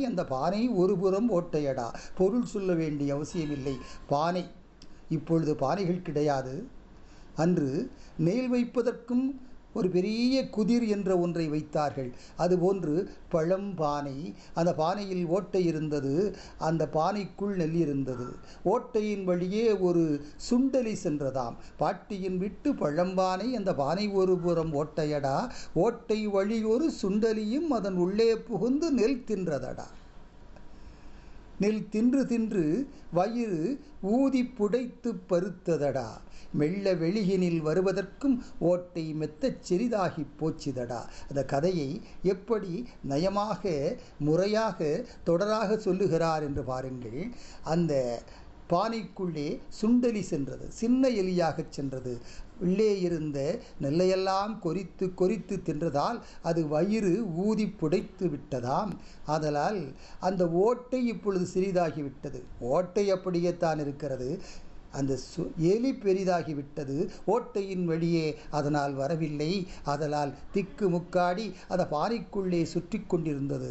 அந்த பானை ஒரு புறம் ஓட்டையடா பொருள் சொல்ல வேண்டிய அவசியமில்லை பானை இப்பொழுது பானைகள் கிடையாது அன்று நெல் வைப்பதற்கும் ஒரு பெரிய குதிர் என்ற ஒன்றை வைத்தார்கள் அதுபோன்று பழம்பானை அந்த பானையில் ஓட்டை இருந்தது அந்த பானைக்குள் நெல் இருந்தது ஓட்டையின் வழியே ஒரு சுண்டலி சென்றதாம் பாட்டியின் விட்டு பழம்பானை அந்த பானை ஒரு புறம் ஓட்டையடா ஓட்டை வழி ஒரு சுண்டலியும் அதன் உள்ளே புகுந்து நெல் தின்றதடா நெல் தின்று தின்று வயிறு ஊதி புடைத்து பருத்ததடா மெல்ல வெளியினில் வருவதற்கும் ஓட்டை மெத்தச் சிறிதாகி போச்சுதடா அந்த கதையை எப்படி நயமாக முறையாக தொடராக சொல்லுகிறார் என்று பாருங்கள் அந்த பானைக்குள்ளே சுண்டலி சென்றது சின்ன எலியாகச் சென்றது உள்ளே இருந்த நெல்லையெல்லாம் கொறித்து கொறித்து தின்றதால் அது வயிறு ஊதி புடைத்து விட்டதாம் ஆதலால் அந்த ஓட்டை இப்பொழுது சிறிதாகிவிட்டது ஓட்டை அப்படியே தான் இருக்கிறது அந்த சு எலி பெரிதாகிவிட்டது ஓட்டையின் வழியே அதனால் வரவில்லை அதனால் திக்கு முக்காடி அந்த பானைக்குள்ளே சுற்றி கொண்டிருந்தது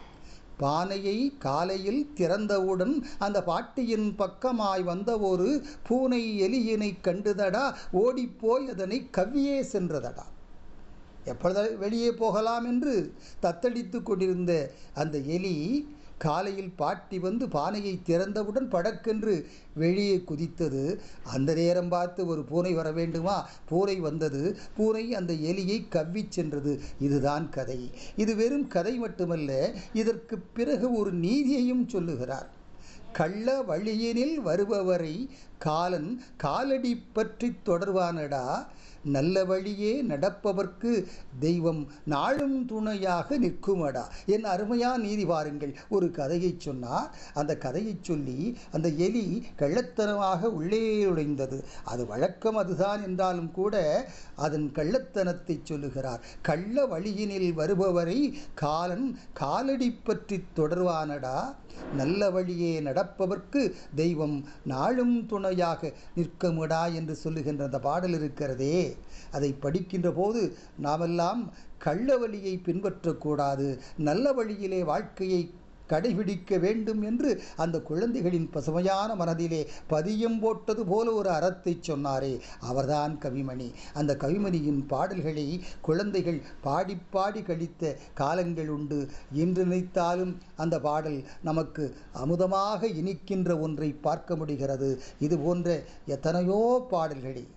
பானையை காலையில் திறந்தவுடன் அந்த பாட்டியின் பக்கமாய் வந்த ஒரு பூனை எலியினை கண்டுதடா ஓடிப்போய் அதனை கவ்வியே சென்றதடா எப்பொழுது வெளியே போகலாம் என்று தத்தளித்து கொண்டிருந்த அந்த எலி காலையில் பாட்டி வந்து பானையை திறந்தவுடன் படக்கென்று வெளியே குதித்தது அந்த நேரம் பார்த்து ஒரு பூனை வர வேண்டுமா பூனை வந்தது பூனை அந்த எலியை கவ்வி சென்றது இதுதான் கதை இது வெறும் கதை மட்டுமல்ல இதற்கு பிறகு ஒரு நீதியையும் சொல்லுகிறார் கள்ள வழியினில் வருபவரை காலன் காலடி பற்றி தொடர்வானடா நல்ல வழியே நடப்பவர்க்கு தெய்வம் நாளும் துணையாக நிற்குமடா என் அருமையான நீதி பாருங்கள் ஒரு கதையை சொன்னார் அந்த கதையை சொல்லி அந்த எலி கள்ளத்தனமாக உள்ளே நுழைந்தது அது வழக்கம் அதுதான் என்றாலும் கூட அதன் கள்ளத்தனத்தை சொல்லுகிறார் கள்ள வழியினில் வருபவரை காலன் காலடி பற்றி தொடர்வானடா நல்ல வழியே நடப்பவர்க்கு தெய்வம் நாளும் துணையாக நிற்கமுடா என்று சொல்லுகின்ற அந்த பாடல் இருக்கிறதே அதை படிக்கின்ற போது நாமெல்லாம் கள்ள வழியை பின்பற்றக்கூடாது நல்ல வழியிலே வாழ்க்கையை கடைபிடிக்க வேண்டும் என்று அந்த குழந்தைகளின் பசுமையான மனதிலே பதியம் போட்டது போல ஒரு அறத்தை சொன்னாரே அவர்தான் கவிமணி அந்த கவிமணியின் பாடல்களை குழந்தைகள் பாடி பாடி கழித்த காலங்கள் உண்டு என்று நினைத்தாலும் அந்த பாடல் நமக்கு அமுதமாக இனிக்கின்ற ஒன்றை பார்க்க முடிகிறது இது போன்ற எத்தனையோ பாடல்களை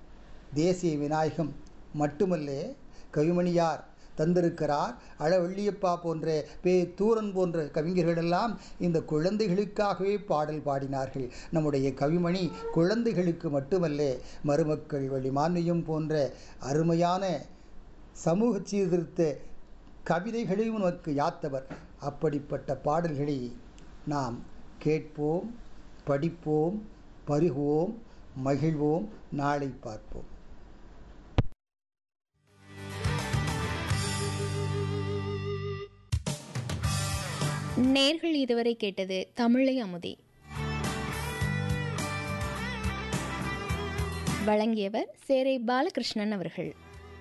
தேசிய விநாயகம் மட்டுமல்ல கவிமணியார் தந்திருக்கிறார் அழவள்ளியப்பா போன்ற பே தூரன் போன்ற கவிஞர்களெல்லாம் இந்த குழந்தைகளுக்காகவே பாடல் பாடினார்கள் நம்முடைய கவிமணி குழந்தைகளுக்கு மட்டுமல்ல மருமக்கள் வழிமான்யம் போன்ற அருமையான சமூக சீர்திருத்த கவிதைகளையும் நமக்கு யாத்தவர் அப்படிப்பட்ட பாடல்களை நாம் கேட்போம் படிப்போம் பருகுவோம் மகிழ்வோம் நாளை பார்ப்போம் நேர்கள் இதுவரை கேட்டது தமிழை அமுதி வழங்கியவர் சேரை பாலகிருஷ்ணன் அவர்கள்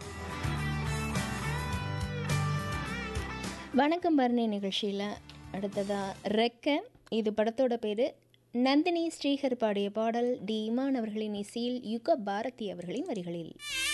வணக்கம் பரணி நிகழ்ச்சியில் அடுத்ததா ரெக்க இது படத்தோட பேர் நந்தினி ஸ்ரீஹர் பாடிய பாடல் டி இமான் அவர்களின் இசையில் யுக பாரதி அவர்களின் வரிகளில்